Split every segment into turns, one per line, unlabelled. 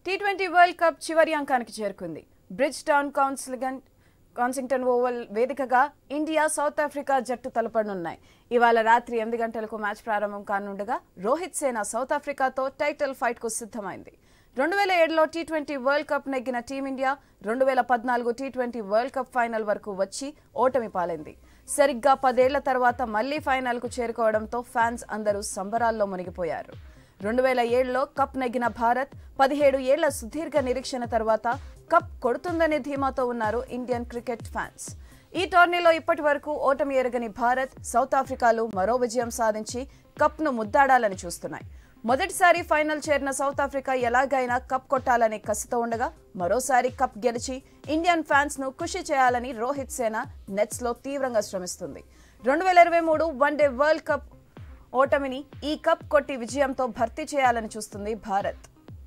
tea twenty World cup చివరి అంకానికి చేరుకుంది బ్రిడ్జ్ టౌన్ కౌన్సిలిగన్ కాన్సింగ్టన్ ఓవల్ వేదికగా ఇండియా సౌత్ ఆఫ్రికా జట్టు తలపడనున్నాయి ఇవాళ రాత్రి ఎనిమిది గంటలకు మ్యాచ్ ప్రారంభం కానుండగా రోహిత్ సేన సౌత్ ఆఫ్రికాతో టైటిల్ ఫైట్ కు సిద్ధమైంది రెండు వేల ఏడులో టీ ట్వంటీ వరల్డ్ కప్ నెగ్గిన టీమిండియా రెండు వేల పద్నాలుగు T twenty World Cup final వరకు వచ్చి ఓటమి పాలైంది సరిగ్గా పదేళ్ల తర్వాత మళ్లీ ఫైనల్ కు చేరుకోవడంతో ఫ్యాన్స్ అందరూ సంబరాల్లో మునిగిపోయారు రెండు వేల ఏడులో కప్ నెగ్గిన భారత్ పదిహేడు ఏళ్ల సుదీర్ఘ నిరీక్షణ తర్వాత కప్ కొడుతుందనే ధీమాతో ఉన్నారు ఇండియన్ క్రికెట్ ఫ్యాన్స్ ఈ టోర్నీలో ఇప్పటి వరకు ఓటమి ఎరగని భారత్ సౌత్ ఆఫ్రికాలు మరో విజయం సాధించి కప్ను ముద్దాడాలని చూస్తున్నాయి మొదటిసారి ఫైనల్ చేరిన సౌత్ ఆఫ్రికా ఎలాగైనా కప్ కొట్టాలనే కసితో ఉండగా మరోసారి కప్ గెలిచి ఇండియన్ ఫ్యాన్స్ ను ఖుషి చేయాలని రోహిత్ సేన నెట్స్ లో తీవ్రంగా శ్రమిస్తుంది రెండు వేల ఇరవై మూడు వన్డే వరల్డ్ కప్ ఓటమిని ఈ కప్ కొట్టి విజయంతో భర్తీ చేయాలని చూస్తుంది భారత్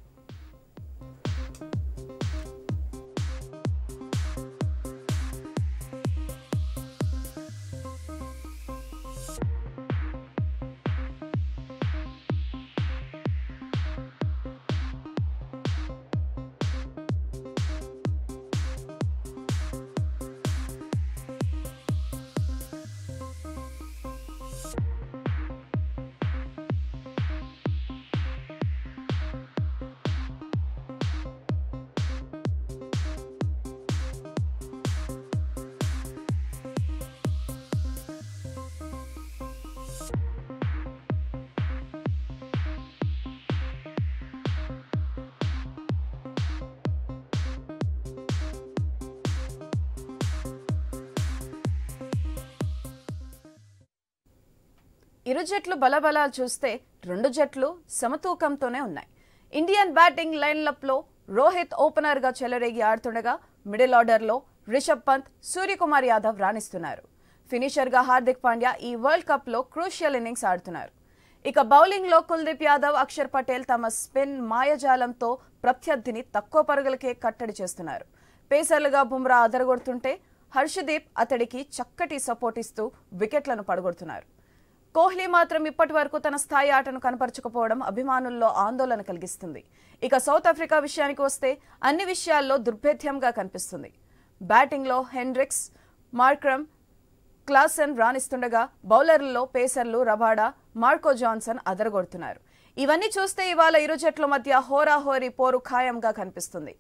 ఇరు జట్లు బలబలాలు చూస్తే రెండు జట్లు సమతూకంతోనే ఉన్నాయి ఇండియన్ బ్యాటింగ్ లైన్లప్ లో రోహిత్ ఓపెనర్ గా చెలరేగి ఆడుతుండగా మిడిల్ ఆర్డర్ లో రిషబ్ పంత్ సూర్యకుమార్ యాదవ్ రాణిస్తున్నారు ఫినిషర్ గా హార్దిక్ పాండ్యా ఈ వరల్డ్ కప్ లో క్రూషియల్ ఇన్నింగ్స్ ఆడుతున్నారు ఇక బౌలింగ్ లో కుల్దీప్ యాదవ్ అక్షర్ పటేల్ తమ స్పిన్ మాయజాలంతో ప్రత్యర్థిని తక్కువ పరుగులకే కట్టడి చేస్తున్నారు పేసర్లుగా బుమ్రా అదరగొడుతుంటే హర్షదీప్ అతడికి చక్కటి సపోర్ట్ ఇస్తూ వికెట్లను పడగొడుతున్నారు కోహ్లీ మాత్రం ఇప్పటి వరకు తన స్థాయి ఆటను కనపరచకపోవడం అభిమానుల్లో ఆందోళన కలిగిస్తుంది ఇక సౌత్ ఆఫ్రికా విషయానికి వస్తే అన్ని విషయాల్లో దుర్భేద్యంగా కనిపిస్తుంది బ్యాటింగ్లో హెన్రిక్స్ మార్క్రమ్ క్లాసన్ రాణిస్తుండగా బౌలర్లలో పేసర్లు రబాడా మార్కో జాన్సన్ అదరగొడుతున్నారు ఇవన్నీ చూస్తే ఇవాళ ఇరు జట్ల మధ్య హోరాహోరీ పోరు ఖాయంగా కనిపిస్తుంది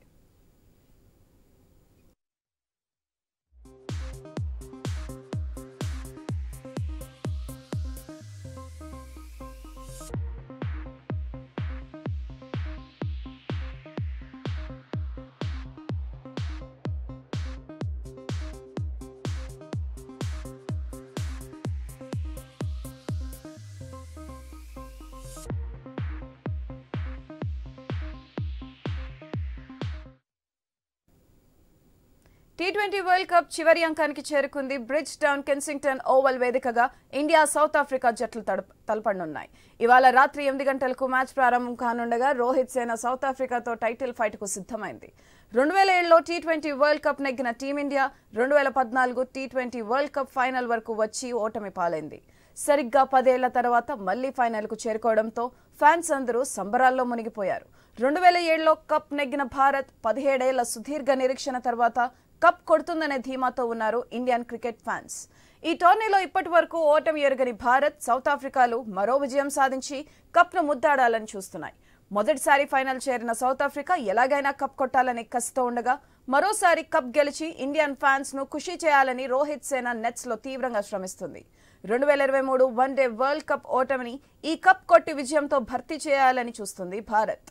టీ ట్వంటీ వరల్డ్ కప్ చివరి అంకానికి చేరుకుంది బ్రిడ్జ్ టౌన్ కెన్సింగ్టన్ ఓవల్ వేదికగా ఇండియా సౌత్ ఆఫ్రికా జట్లు తడప- తలపడనున్నాయి ఇవాళ రాత్రి ఎనిమిది గంటలకు మ్యాచ్ ప్రారంభం కానుండగా రోహిత్ సేన సౌత్ ఆఫ్రికాతో టైటిల్ ఫైట్ కు సిద్ధమైంది రెండు వేల ఏడులో టీ ట్వంటీ వరల్డ్ కప్ నెగ్గిన టీమిండియా రెండు వేల పద్నాలుగు T twenty World Cup final వరకు వచ్చి ఓటమి పాలైంది సరిగ్గా పదేళ్ల తర్వాత మళ్లీ ఫైనల్ కు చేరుకోవడంతో ఫ్యాన్స్ అందరూ సంబరాల్లో మునిగిపోయారు రెండు వేల ఏడులో కప్ నెగ్గిన భారత్ పదిహేడేళ్ల సుదీర్ఘ నిరీక్షణ తర్వాత కప్ కొడుతుందనే ధీమాతో ఉన్నారు ఇండియన్ క్రికెట్ ఫ్యాన్స్ ఈ టోర్నీలో ఇప్పటి వరకు ఓటమి ఎరుగని భారత్ సౌత్ ఆఫ్రికాలు మరో విజయం సాధించి కప్ను ముద్దాడాలని చూస్తున్నాయి మొదటిసారి ఫైనల్ చేరిన సౌత్ ఆఫ్రికా ఎలాగైనా కప్ కొట్టాలని కసితో ఉండగా మరోసారి కప్ గెలిచి ఇండియన్ ఫ్యాన్స్ ను ఖుషి చేయాలని రోహిత్ సేన నెట్స్ లో తీవ్రంగా శ్రమిస్తుంది రెండు వేల ఇరవై మూడు వన్డే వరల్డ్ కప్ ఓటమిని ఈ కప్ కొట్టి విజయంతో భర్తీ చేయాలని చూస్తుంది భారత్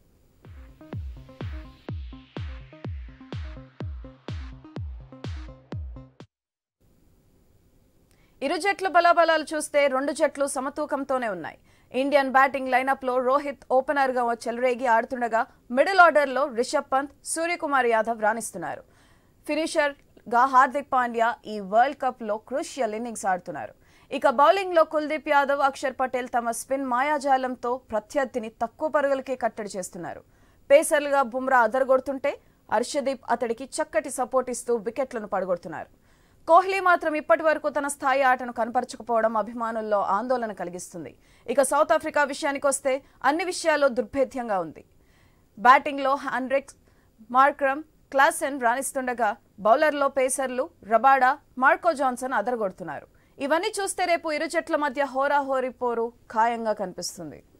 ఇరు జట్ల బలాబలాలు చూస్తే రెండు జట్లు సమతూకంతోనే ఉన్నాయి ఇండియన్ బ్యాటింగ్ లైనప్ లో రోహిత్ ఓపెనర్ గా చెలరేగి ఆడుతుండగా మిడిల్ ఆర్డర్ లో రిషబ్ పంత్ సూర్యకుమార్ యాదవ్ రాణిస్తున్నారు ఫినిషర్ గా హార్దిక్ పాండ్యా ఈ వరల్డ్ కప్ లో క్రూషియల్ ఇన్నింగ్స్ ఆడుతున్నారు ఇక బౌలింగ్ లో కుల్దీప్ యాదవ్ అక్షర్ పటేల్ తమ స్పిన్ మాయాజాలంతో ప్రత్యర్థిని తక్కువ పరుగులకే కట్టడి చేస్తున్నారు పేసర్లుగా బుమ్రా అదరగొడుతుంటే హర్షదీప్ అతడికి చక్కటి సపోర్ట్ ఇస్తూ వికెట్లను పడగొడుతున్నారు కోహ్లీ మాత్రం ఇప్పటి వరకు తన స్థాయి ఆటను కనపరచకపోవడం అభిమానుల్లో ఆందోళన కలిగిస్తుంది ఇక సౌత్ ఆఫ్రికా విషయానికి వస్తే అన్ని విషయాల్లో దుర్భేద్యంగా ఉంది బ్యాటింగ్లో హాండ్రిక్స్ మార్క్రమ్ క్లాసెన్ రాణిస్తుండగా బౌలర్లో పేసర్లు రబాడా మార్కో జాన్సన్ అదరగొడుతున్నారు ఇవన్నీ చూస్తే రేపు ఇరు జట్ల మధ్య హోరాహోరీ పోరు ఖాయంగా కనిపిస్తుంది